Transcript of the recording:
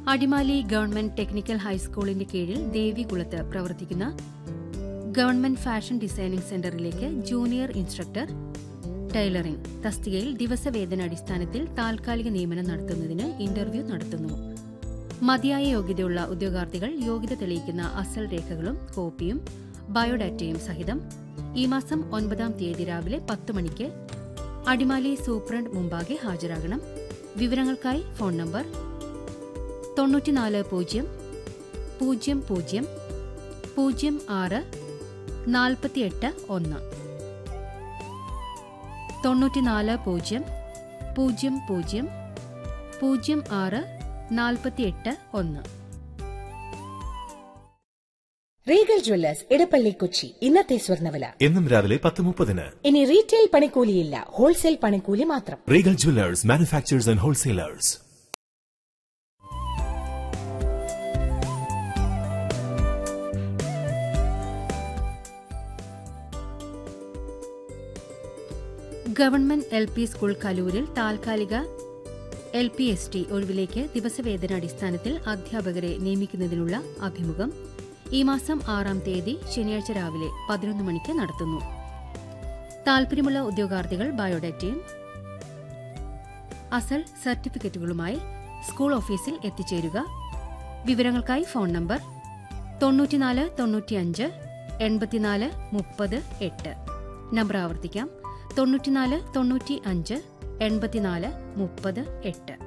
Adimali government technical ഹൈസ്കൂളിന്റെ കീഴിൽ ദേവികുളത്ത് പ്രവർത്തിക്കുന്ന ഗവൺമെന്റ് ഫാഷൻ ഡിസൈനിംഗ് സെന്ററിലേക്ക് ജൂനിയർ ഇൻസ്ട്രക്ടർ ടൈലറിംഗ് തസ്തികയിൽ ദിവസവേതന അടിസ്ഥാനത്തിൽ താൽക്കാലിക നിയമനം നടത്തുന്നതിന് ഇന്റർവ്യൂ നടത്തുന്നു മതിയായ യോഗ്യതയുള്ള ഉദ്യോഗാർത്ഥികൾ യോഗ്യത തെളിയിക്കുന്ന അസൽ രേഖകളും കോപ്പിയും ബയോഡാറ്റയും സഹിതം ഈ മാസം ഒൻപതാം തീയതി രാവിലെ പത്ത് മണിക്ക് അടിമാലി സൂപ്രണ്ട് മുമ്പാകെ ഹാജരാകണം വിവരങ്ങൾക്കായി ഫോൺ നമ്പർ തൊണ്ണൂറ്റിനാല് പൂജ്യം പൂജ്യം പൂജ്യം പൂജ്യം ആറ് നാൽപ്പത്തിയെട്ട് ഒന്ന് തൊണ്ണൂറ്റിനാല് പൂജ്യം പൂജ്യം പൂജ്യം പൂജ്യം ആറ് നാൽപ്പത്തിയെട്ട് ഒന്ന് റീഗൽ ജ്വല്ലേഴ്സ് ഇടപ്പള്ളി കൊച്ചി ഇന്നത്തെ സ്വർണ്ണവില എന്നും രാവിലെ പത്ത് മുപ്പതിന് ഇനി റീറ്റെയിൽ പണിക്കൂലിയില്ല ഹോൾസെയിൽ പണിക്കൂലി മാത്രം Regal jewellers manufacturers and wholesalers government L P school കലൂരിൽ താൽക്കാലിക എൽ പി എസ് ടി ഒഴിവിലേക്ക് ദിവസവേതന അടിസ്ഥാനത്തിൽ അധ്യാപകരെ നിയമിക്കുന്നതിനുള്ള അഭിമുഖം ഈ മാസം ആറാം തീയതി ശനിയാഴ്ച രാവിലെ പതിനൊന്ന് മണിക്ക് നടത്തുന്നു താൽപര്യമുള്ള ഉദ്യോഗാർത്ഥികൾ ബയോഡാറ്റയും അസൽ സർട്ടിഫിക്കറ്റുകളുമായി സ്കൂൾ ഓഫീസിൽ എത്തിച്ചേരുക വിവരങ്ങൾക്കായി ഫോൺ നമ്പർ തൊണ്ണൂറ്റിനാല് തൊണ്ണൂറ്റിയഞ്ച് എൺപത്തിനാല് മുപ്പത് എട്ട് നമ്പർ ആവർത്തിക്കാം തൊണ്ണൂറ്റിനാല് തൊണ്ണൂറ്റി അഞ്ച് എൺപത്തിനാല് മുപ്പത് എട്ട്